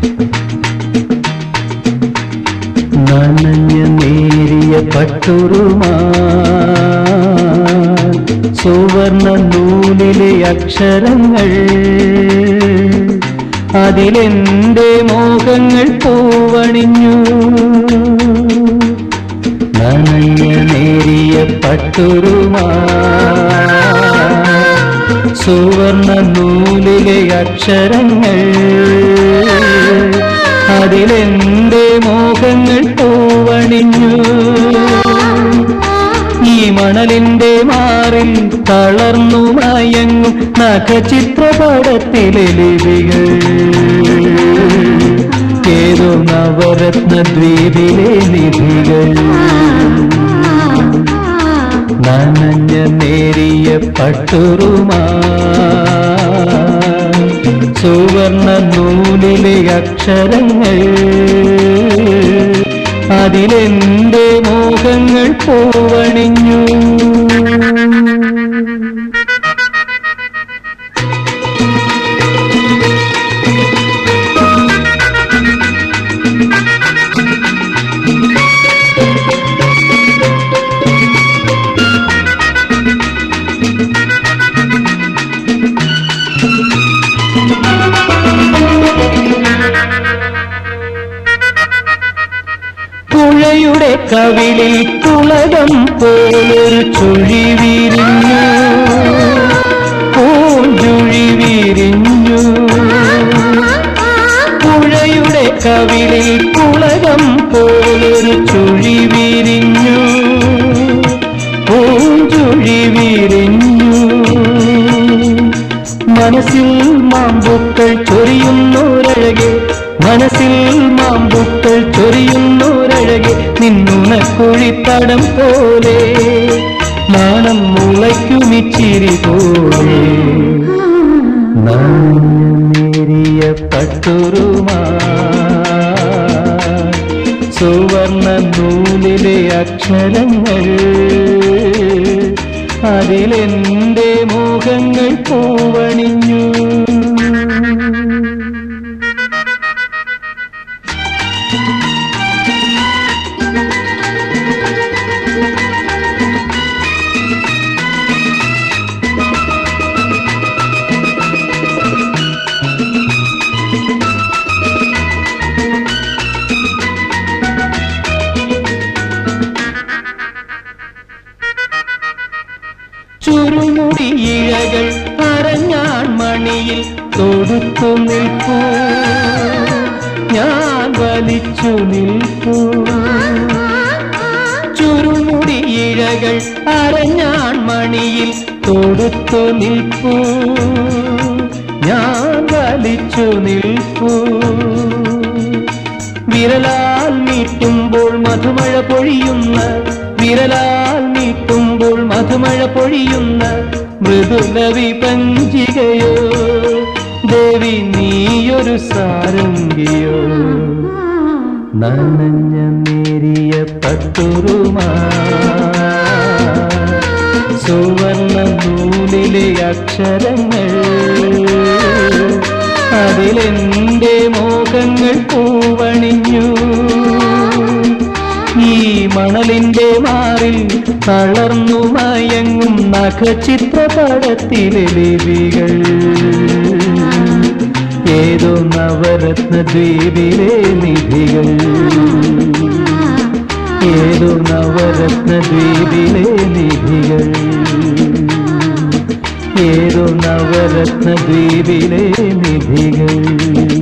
നനഞ്ഞ നേരിയ പട്ടുറുമാ സുവർണ നൂലിലെ അക്ഷരങ്ങൾ അതിലെന്റെ മോഹങ്ങൾ പൂവണിഞ്ഞു നനഞ്ഞ നേരിയ പട്ടുറുമാ സുവർണ നൂലിലെ അക്ഷരങ്ങൾ അതിലെന്റെ മോഹങ്ങൾ പൂവണിഞ്ഞു ഈ മണലിന്റെ മാറിൽ തളർന്നു മയങ്ങും നഖചിത്രപടത്തിലെ ലിപികൾ ഏതോ നവരത്ന ദ്വീപിലെ നിധികൾ നനഞ്ഞ നേരിയ പട്ടുറുമാ സുവർണ നൂലിലെ അക്ഷരങ്ങൾ അതിലെന്റെ മോഹങ്ങൾ പൂവണിഞ്ഞു പുഴയുടെ കവിളിൽ തുളകം പോലൊരു ചുഴി വിരിഞ്ഞു പൂഞ്ചുഴി വിരിഞ്ഞു പുഴയുടെ കവിളിൽ തുളകം പോലൊരു ചുഴി വിരിഞ്ഞു പൂഞ്ചുഴി വിരിഞ്ഞു മനസ്സിൽ മാമ്പുക്കൾ ചൊരിയുന്നോരഴകെ മനസ്സിൽ മാമ്പുക്കൾ ചൊരിയുന്നോരഴകെ നിന്നുണക്കുഴിത്തടം പോലെ നാണം മുളയ്ക്കുമിച്ചിരി പോലെ നേരിയ പട്ടുറുമാ സുവർണ നൂലിലെ അക്ഷരങ്ങൾ അതിലെന്റെ മോഹങ്ങൾ പൂവണിഞ്ഞു ചുരുമുടി ഇഴകൾ അരഞ്ഞാൺ മണിയിൽ തൊടുത്തു നിൽപ്പൂ ഞാൻ വലിച്ചു നിൽപ്പൂ ചുരുമുടി ഇഴകൾ അരഞ്ഞാൺ മണിയിൽ തൊടുത്തു നിൽപ്പൂ ഞാൻ വലിച്ചു നിൽപ്പൂ വിരലാൽ നീട്ടുമ്പോൾ മധുമഴ പൊഴിയുന്ന വിരലാൽ നീട്ടുമ്പോൾ മധുമഴ പൊഴിയുന്ന മൃദുല വിപഞ്ചികയോ ദേവി നീയൊരു സാരംഗിയോ നനഞ്ഞ നേരിയ പട്ടുറുമാ സുവർണ നൂലിലെ അക്ഷരങ്ങൾ അതിലെന്റെ മോഹങ്ങൾ പൂവണിഞ്ഞു ഈ മണലിന്റെ മാറിൽ തളർന്നു മയങ്ങും നഖചിത്രപടത്തിലെ ലിപികൾ ഏതോ നവരത്ന ദ്വീപിലെ നിധികൾ ഏതോ നവരത്ന ദ്വീപിലെ നിധികൾ ഏതോ നവരത്ന ദ്വീപിലെ നിധികൾ